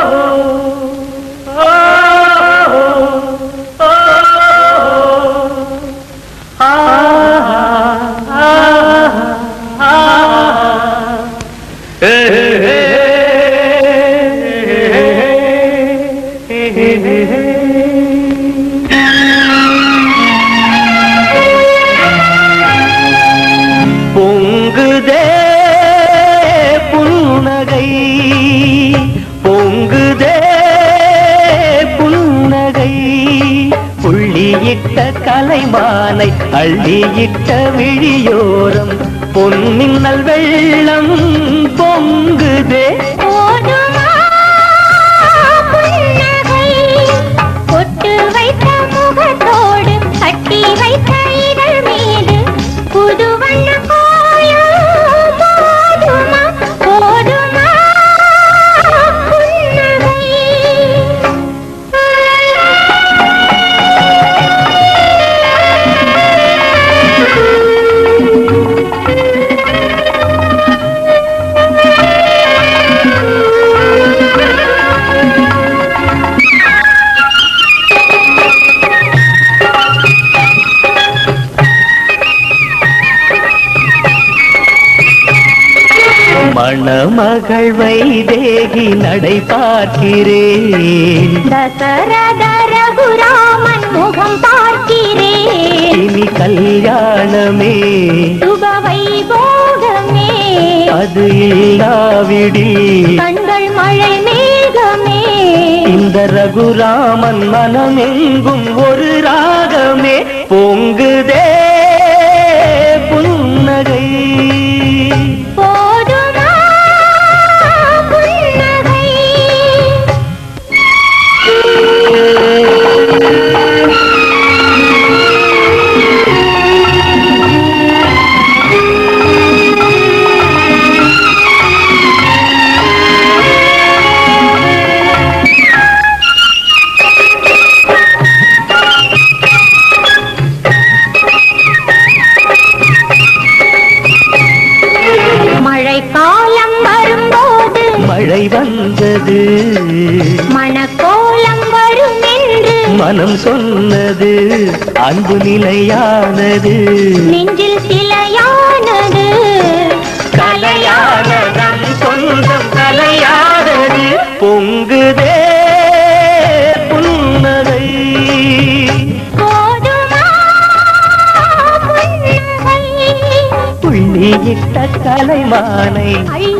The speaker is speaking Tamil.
பொங்குதே புன்னகை பொங்குதே புன்னகை புள்ளியிட்ட கலைமானை அள்ளியிட்ட விழியோரம் பொன்மின்னல் வெள்ளம் பொங்குதே போதுமா புன்னகை பொட்டு வைத்த முகத்தோடு கட்டி வைத்த இதழ் மீது புது வண்ண கோலம் போதுமா போதுமா மணமகள் வைதேகி நடை பார்க்கிறேன் தசரத ரகுராமன் முகம் பார்க்கிறேன் இனி கல்யாணமே சுப வைபோகமே அது இல்லாவிடில் கண்கள் மழை மேகமே இந்த ரகுராமன் மனமெங்கும் ஒரு ராகமே பொங்குதே புன்னகை போதுமா புன்னகை மழைக்காலம் வரும்போது மழை வந்தது மணக்கோலம் வரும் என்று மனம் சொன்னது அன்பு நிலையானது நெஞ்சில் சிலையானது கலையானதம் சொந்தம் கலையானது பொங்குதே புன்னகை போதுமா புன்னகை புள்ளியிட்ட கலைமானை அள்ளி